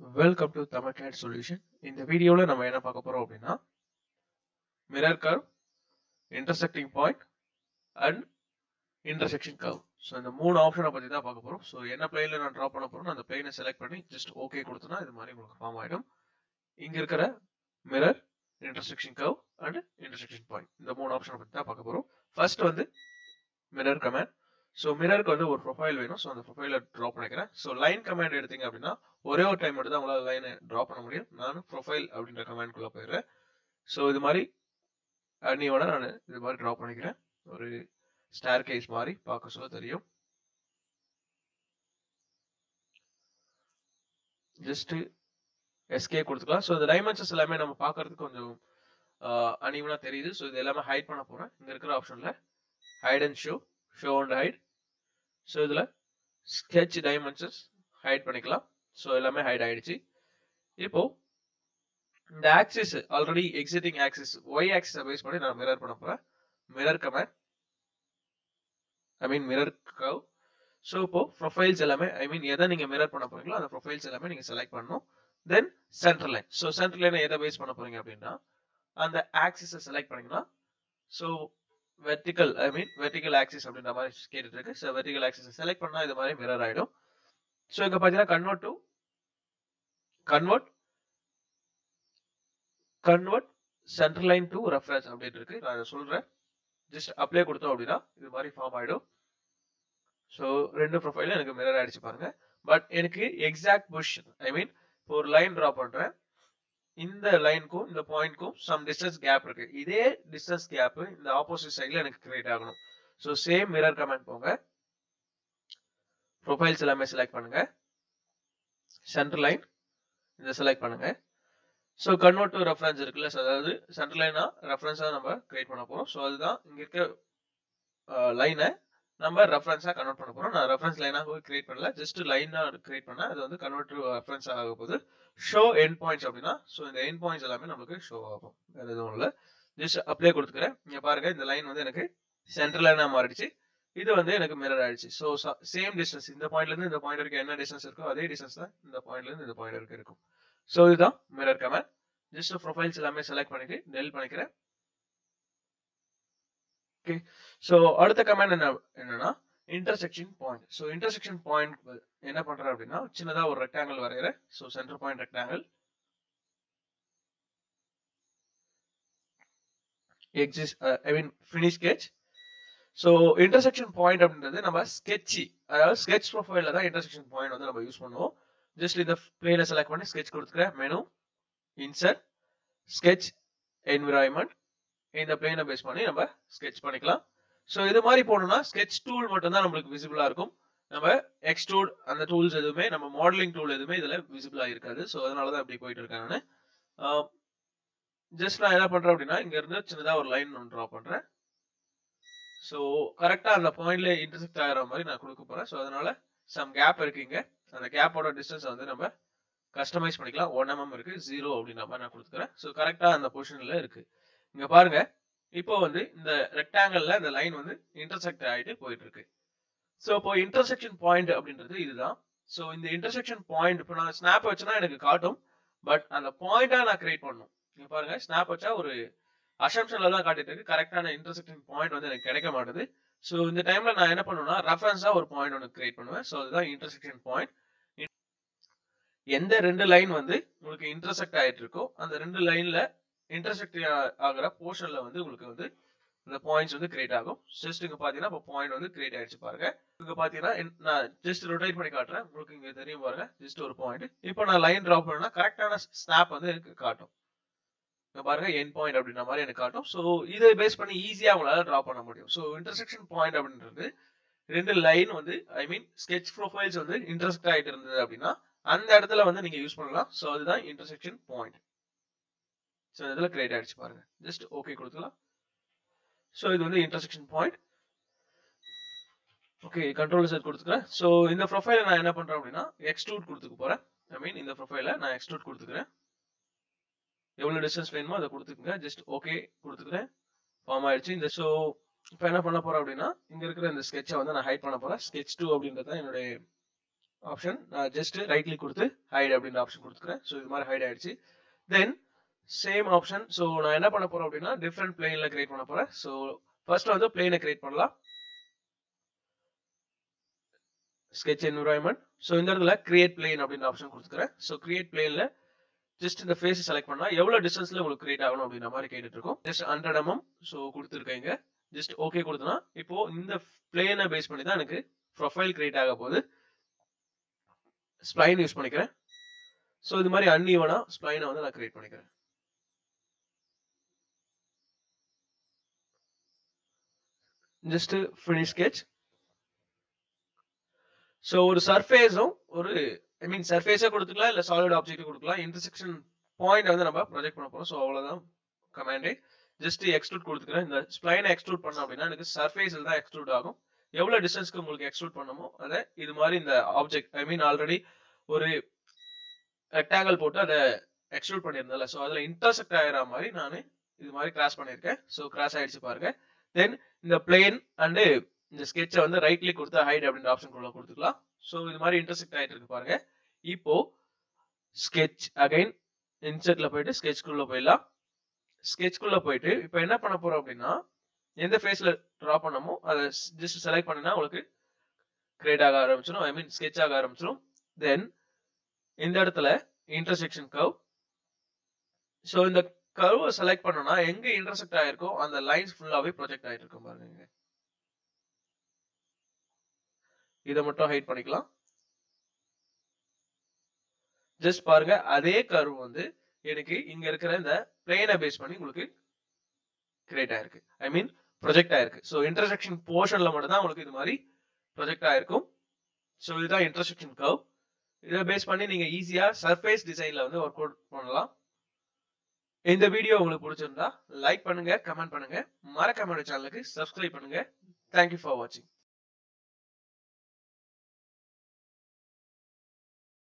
welcome to Tamil CAD solution இந்த வீடியோவில் நம்ம என்ன பார்க்க போறோம் அப்படின்னா mirror curve intersecting point and intersection curve so இந்த மூணு ஆப்ஷனை பற்றி தான் பார்க்க போறோம் ஸோ என்ன பிளேனில் நான் ட்ரா பண்ண போறோம் அந்த பிளேனை செலக்ட் பண்ணி ஜஸ்ட் ஓகே கொடுத்தனா இது மாதிரி உங்களுக்கு ஃபார்ம் ஆகிடும் இங்கே இருக்கிற mirror intersection curve and intersection point இந்த மூணு ஆப்ஷனை பற்றி தான் பார்க்க போறோம் ஃபர்ஸ்ட் வந்து மிரர் கமேண்ட் ஸோ மிரருக்கு வந்து ஒரு ப்ரொஃபைல் வேணும் ஸோ அந்த ப்ரொஃபைலை ட்ரா பண்ணிக்கிறேன் ஸோ லைன் கமாண்ட் எடுத்தீங்க அப்படின்னா ஒரே ஒரு டைம் மட்டும் தான் உங்களால் லைனை ட்ரா பண்ண முடியும் நான் ப்ரொஃபைல் அப்படின்ற கமாண்ட்குள்ளே போயிடுறேன் ஸோ இது மாதிரி அன்னியோட நான் இது மாதிரி ட்ரா பண்ணிக்கிறேன் ஒரு ஸ்டார் கேஸ் மாதிரி பார்க்க சொல்ல தெரியும் ஜஸ்ட் எஸ்கே கொடுத்துக்கலாம் ஸோ இந்த டைமென்ஷன்ஸ் எல்லாமே நம்ம பார்க்கறதுக்கு கொஞ்சம் அனிவனாக தெரியுது ஸோ இது எல்லாமே ஹைட் பண்ண போகிறேன் இங்கே இருக்கிற ஆப்ஷனில் hide and show show and hide so இதில் ஸ்கெட்ச் டைமென்ஷன்ஸ் ஹைட் பண்ணிக்கலாம் ஸோ எல்லாமே ஹைட் ஆயிடுச்சு இப்போ இந்த axis already existing axis Y ஆக்சிஸை பேஸ் பண்ணி நான் மிரர் பண்ண போகிறேன் mirror command I mean mirror curve so இப்போ ப்ரொஃபைல்ஸ் எல்லாமே ஐ மீன் எதை நீங்கள் மிரர் பண்ண போறீங்களோ அந்த ப்ரொஃபைல்ஸ் எல்லாமே நீங்கள் செலக்ட் பண்ணணும் then center line so center லைனை எதை பேஸ் பண்ண போறீங்க அப்படின்னா அந்த ஆக்சிஸை செலக்ட் பண்ணீங்கன்னா so vertical I mean vertical axis அப்படின்ற மாதிரி கேட்டுட்டு இருக்கு ஸோ வெர்டிக்கல் ஆக்சிஸ் செலக்ட் பண்ணா இது மாதிரி மிரர் ஆயிடும் ஸோ இங்க பாத்தீங்கன்னா convert to convert convert center line to reference அப்படின்னு இருக்கு நான் சொல்றேன் ஜஸ்ட் அப்ளை கொடுத்தோம் அப்படின்னா இது மாதிரி ஃபார்ம் ஆயிடும் ஸோ ரெண்டு ப்ரொஃபைலும் எனக்கு மிரர் ஆயிடுச்சு பாருங்க பட் எனக்கு எக்ஸாக்ட் பொசிஷன் ஐ மீன் இப்போ ஒரு லைன் ட்ரா பண்றேன் இந்த லைனுக்கும் இந்த பாயிண்ட்க்கும் சம் டிஸ்டன்ஸ் கேப் இருக்கு இதே டிஸ்டன்ஸ் கேப் இந்த ஆப்போசிட் சைட்ல எனக்கு கிரியேட் ஆகணும் ஸோ சேம் மிரர் கமெண்ட் போங்க ப்ரொஃபைல்ஸ் எல்லாமே செலக்ட் பண்ணுங்க சென்டர் லைன் இதை செலக்ட் பண்ணுங்க ஸோ கன்வெர்ட் டு ரெஃபரன்ஸ் இருக்குல்ல ஸோ அதாவது சென்டர் லைனா ரெஃபரன்ஸாக நம்ம கிரியேட் பண்ண போகிறோம் ஸோ அதுதான் இங்கே இருக்க லைனை நம்ம ரெஃபரன்ஸாக கன்வெர்ட் பண்ண போகிறோம் நான் ரெஃபரன்ஸ் லைனாக கிரியேட் பண்ணல ஜஸ்ட் லைனாக கிரியேட் பண்ணேன் அது வந்து கன்வெர்ட் டு ரெஃபரன்ஸ் ஆக போகுது ஷோ என் பாயிண்ட்ஸ் அப்படின்னா ஸோ இந்த என் பாயிண்ட்ஸ் எல்லாமே நமக்கு ஷோ ஆகும் வேற எதுவும் இல்லை ஜஸ்ட் அப்ளை கொடுத்துக்கிறேன் இங்கே பாருங்க இந்த லைன் வந்து எனக்கு சென்டர் லைனாக மாறிடுச்சு இது வந்து எனக்கு மிரர் ஆயிடுச்சு ஸோ சேம் டிஸ்டன்ஸ் இந்த பாயிண்ட்ல இருந்து இந்த பாயிண்ட் வரைக்கும் என்ன டிஸ்டன்ஸ் இருக்கோ அதே டிஸ்டன்ஸ் தான் இந்த பாயிண்ட்ல இருந்து இந்த பாயிண்ட் வரைக்கும் இருக்கும் ஸோ இதுதான் மிரர் கமெண்ட் ஜஸ்ட் ப்ரொஃபைல்ஸ் எல்லாமே செலக்ட் பண்ணிட்டு டெல் பண்ணிக்கிறேன் ஓகே ஸோ அடுத்த கமெண்ட் என்ன என்னன்னா intersection point so intersection point என்ன பண்றேன் அப்படின்னா சின்னதா ஒரு ரெக்டாங்கிள் வரைகிறேன் so center point rectangle exit I mean finish sketch so intersection point அப்படின்றது நம்ம ஸ்கெட்சி அதாவது ஸ்கெச் ப்ரொஃபைல தான் இன்டர்செக்ஷன் பாயிண்ட் வந்து நம்ம யூஸ் பண்ணுவோம் ஜஸ்ட் இந்த பிளேல செலக்ட் பண்ணி ஸ்கெச் கொடுத்துக்கிறேன் மெனு இன்சர்ட் ஸ்கெச் என்விரான்மெண்ட் இந்த பிளேனை பேஸ் பண்ணி நம்ம ஸ்கெச் பண்ணிக்கலாம் ஸோ இது மாதிரி போனோம்னா ஸ்கெச் டூல் மட்டும் தான் நம்மளுக்கு விசிபிளா இருக்கும் நம்ம எக்ஸ்ட்ரூட் அந்த டூல்ஸ் எதுவுமே நம்ம மாடலிங் டூல் எதுவுமே இதுல விசிபிளா இருக்காது ஸோ அதனால தான் அப்படி போயிட்டு இருக்கேன் நான் ஜஸ்ட் நான் என்ன பண்றேன் அப்படின்னா இங்க இருந்து சின்னதா ஒரு லைன் ஒன்று ட்ரா பண்றேன் ஸோ கரெக்டா அந்த பாயிண்ட்ல இன்டர்செக்ட் ஆகிற மாதிரி நான் கொடுக்க போறேன் ஸோ அதனால சம் கேப் இருக்குங்க அந்த கேப்போட டிஸ்டன்ஸ் வந்து நம்ம கஸ்டமைஸ் பண்ணிக்கலாம் ஒன் எம்எம் இருக்கு ஜீரோ அப்படின்ற மாதிரி நான் கொடுத்துக்கிறேன் ஸோ கரெக்டா அந்த பொசிஷன்ல இருக்கு இங்க பாருங்க இப்போ வந்து இந்த ரெக்டாங்கல்ல இந்த லைன் வந்து இன்டர்செக்ட் ஆகிட்டு போயிட்டு இருக்கு ஸோ இப்போ இன்டர்செக்ஷன் பாயிண்ட் அப்படின்றது இதுதான் ஸோ இந்த இன்டர்செக்ஷன் பாயிண்ட் இப்போ நான் ஸ்னாப் வச்சுனா எனக்கு காட்டும் பட் அந்த பாயிண்டா நான் கிரியேட் பண்ணணும் இங்க பாருங்க ஸ்னாப் வச்சா ஒரு அசம்ஷன்ல தான் காட்டிட்டு இருக்கு கரெக்டான இன்டர்செக்ஷன் பாயிண்ட் வந்து எனக்கு கிடைக்க மாட்டுது ஸோ இந்த டைம்ல நான் என்ன பண்ணுவேன்னா ரெஃபரன்ஸா ஒரு பாயிண்ட் ஒன்று கிரியேட் பண்ணுவேன் ஸோ அதுதான் இன்டர்செக்ஷன் பாயிண்ட் எந்த ரெண்டு லைன் வந்து உங்களுக்கு இன்டர்செக்ட் ஆயிட்டு இருக்கோ அந்த ரெண்டு லைன்ல இன்டர்செக்ட் ஆகிற போர்ஷன்ல வந்து உங்களுக்கு வந்து இந்த பாயிண்ட்ஸ் வந்து கிரியேட் ஆகும் ஜஸ்ட் இங்க பாத்தீங்கன்னா இப்போ பாயிண்ட் வந்து கிரியேட் ஆயிடுச்சு பாருங்க இங்க பாத்தீங்கன்னா நான் ஜஸ்ட் ரொட்டேட் பண்ணி காட்டுறேன் உங்களுக்கு இங்க தெரியும் பாருங்க ஜஸ்ட் ஒரு பாயிண்ட் இப்போ நான் லைன் டிரா பண்ணா கரெக்டான ஸ்னாப் வந்து எனக்கு காட்டும் இங்க பாருங்க என் பாயிண்ட் அப்படின்ற மாதிரி எனக்கு காட்டும் ஸோ இதை பேஸ் பண்ணி ஈஸியா உங்களால டிரா பண்ண முடியும் ஸோ இன்டர்செக்ஷன் பாயிண்ட் அப்படின்றது ரெண்டு லைன் வந்து ஐ மீன் ஸ்கெச் ப்ரொஃபைல்ஸ் வந்து இன்டர்செக்ட் ஆயிட்டு இருந்தது அப்படின்னா அந்த இடத்துல வந்து நீங்க யூஸ் பண்ணலாம் ஸோ அதுதான் இன்டர்செக்ஷன் பாயிண்ட் ஸோ இதில் கிரியேட் ஆயிடுச்சு பாருங்க ஜஸ்ட் ஓகே கொடுத்துக்கலாம் ஸோ இது வந்து intersection point okay control set கொடுத்துக்கிறேன் ஸோ இந்த ப்ரொஃபைல நான் என்ன பண்றேன் அப்படின்னா எக்ஸ்ட்ரூட் கொடுத்துக்க போறேன் ஐ மீன் இந்த ப்ரொஃபைல நான் எக்ஸ்ட்ரூட் கொடுத்துக்கிறேன் எவ்வளவு டிஸ்டன்ஸ் வேணுமோ அதை கொடுத்துக்கங்க ஜஸ்ட் ஓகே கொடுத்துக்கிறேன் ஃபார்ம் ஆயிடுச்சு இந்த ஸோ இப்போ என்ன பண்ண போறேன் அப்படின்னா இங்க இருக்கிற இந்த ஸ்கெட்சை வந்து நான் ஹைட் பண்ண போறேன் ஸ்கெச் டூ அப்படின்றது தான் என்னுடைய ஆப்ஷன் நான் ஜஸ்ட் ரைட் கிளிக் கொடுத்து ஹைட் அப்படின்ற ஆப்ஷன் கொடுத்துக்கிறேன் ஸோ இது மாதிரி ஹைட் ஆயிடுச்சு தென் சேம் ஆப்ஷன் ஸோ நான் என்ன பண்ண போறேன் அப்படின்னா டிஃப்ரெண்ட் பிளேன்ல கிரியேட் பண்ண போறேன் ஸோ ஃபர்ஸ்ட் வந்து பிளேனை கிரியேட் பண்ணலாம் ஸ்கெச் என்விரான்மெண்ட் ஸோ இந்த இடத்துல கிரியேட் பிளேன் அப்படின்ற ஆப்ஷன் கொடுத்துக்கிறேன் ஸோ கிரியேட் பிளேன்ல ஜஸ்ட் இந்த ஃபேஸ் செலக்ட் பண்ணா எவ்வளவு டிஸ்டன்ஸ்ல உங்களுக்கு கிரியேட் ஆகணும் அப்படின்ற மாதிரி கேட்டுட்டு இருக்கோம் ஜஸ்ட் ஹண்ட்ரட் எம்எம் ஸோ கொடுத்துருக்கேங்க ஜஸ்ட் ஓகே கொடுத்தனா இப்போ இந்த பிளேனை பேஸ் பண்ணி தான் எனக்கு ப்ரொஃபைல் கிரியேட் ஆக போகுது ஸ்ப்ளைன் யூஸ் பண்ணிக்கிறேன் ஸோ இது மாதிரி அன்இவனா ஸ்ப்ளைனை வந்து நான் கிரியேட் பண்ணிக்கிறேன் ஜஸ்ட் ஃபினிஷ் ஸ்கெச் ஸோ ஒரு சர்ஃபேஸும் ஒரு ஐ மீன் சர்ஃபேஸே கொடுத்துக்கலாம் இல்லை சாலிட் ஆப்ஜெக்ட் கொடுக்கலாம் இன்டர்செக்ஷன் பாயிண்ட் வந்து நம்ம ப்ரொஜெக்ட் பண்ண போறோம் ஸோ அவ்வளோதான் கமாண்டே ஜஸ்ட் எக்ஸ்ட்ரூட் கொடுத்துக்கிறேன் இந்த ஸ்ப்ளைனை எக்ஸ்ட்ரூட் பண்ணோம் அப்படின்னா எனக்கு சர்ஃபேஸில் தான் எக்ஸ்ட்ரூட் ஆகும் எவ்வளவு டிஸ்டன்ஸ்க்கு உங்களுக்கு எக்ஸ்ட்ரூட் பண்ணமோ அதை இது மாதிரி இந்த ஆப்ஜெக்ட் ஐ மீன் ஆல்ரெடி ஒரு ரெக்டாங்கல் போட்டு அதை எக்ஸ்ட்ரூட் பண்ணியிருந்தேன்ல ஸோ அதில் இன்டர்செக்ட் ஆகிற மாதிரி நான் இது மாதிரி கிராஸ் பண்ணியிருக்கேன் ஸோ கிராஸ் ஆயிடுச்சு பாருங்க தென் இந்த பிளேன் அண்டு இந்த ஸ்கெட்சை வந்து ரைட் கிளிக் கொடுத்து ஹைட் அப்படின்ற ஆப்ஷன் குள்ள கொடுத்துக்கலாம் ஸோ இது மாதிரி இன்டர்செக்ட் ஆயிட்டு இருக்கு பாருங்க இப்போ ஸ்கெச் அகைன் இன்செர்ட்ல போயிட்டு ஸ்கெச்குள்ள போயிடலாம் ஸ்கெச்குள்ள போயிட்டு இப்போ என்ன பண்ண போறோம் அப்படின்னா எந்த ஃபேஸ்ல ட்ரா பண்ணமோ அதை ஜஸ்ட் செலக்ட் பண்ணினா உங்களுக்கு கிரியேட் ஆக ஆரம்பிச்சிடும் ஐ மீன் ஸ்கெச் ஆக ஆரம்பிச்சிடும் தென் இந்த இடத்துல இன்டர்செக்ஷன் கர்வ் ஸோ இந்த கர்வை செலக்ட் பண்ணோம்னா எங்க இன்டர்செக்ட் ஆயிருக்கோ அந்த லைன்ஸ் ஃபுல்லாவே ப்ரொஜெக்ட் ஆயிட்டு இருக்கும் பாருங்க இதை மட்டும் ஹைட் பண்ணிக்கலாம் ஜஸ்ட் பாருங்க அதே கர்வ் வந்து எனக்கு இங்க இருக்கிற இந்த பிளேனை பேஸ் பண்ணி உங்களுக்கு கிரியேட் ஆயிருக்கு ஐ மீன் ப்ரொஜெக்ட் ஆயிருக்கு ஸோ இன்டர்செக்ஷன் போர்ஷன்ல மட்டும் தான் உங்களுக்கு இது மாதிரி ப்ரொஜெக்ட் ஆயிருக்கும் ஸோ இதுதான் இன்டர்செக்ஷன் கர்வ் இதை பேஸ் பண்ணி நீங்க ஈஸியா சர்ஃபேஸ் டிசைன்ல வந்து ஒர்க் அவுட் பண்ணலாம் இந்த வீடியோ உங்களுக்கு பிடிச்சிருந்தா லைக் பண்ணுங்க கமெண்ட் பண்ணுங்க மறக்காம சேனலுக்கு சப்ஸ்கிரைப் பண்ணுங்க தேங்க்யூ ஃபார் வாட்சிங்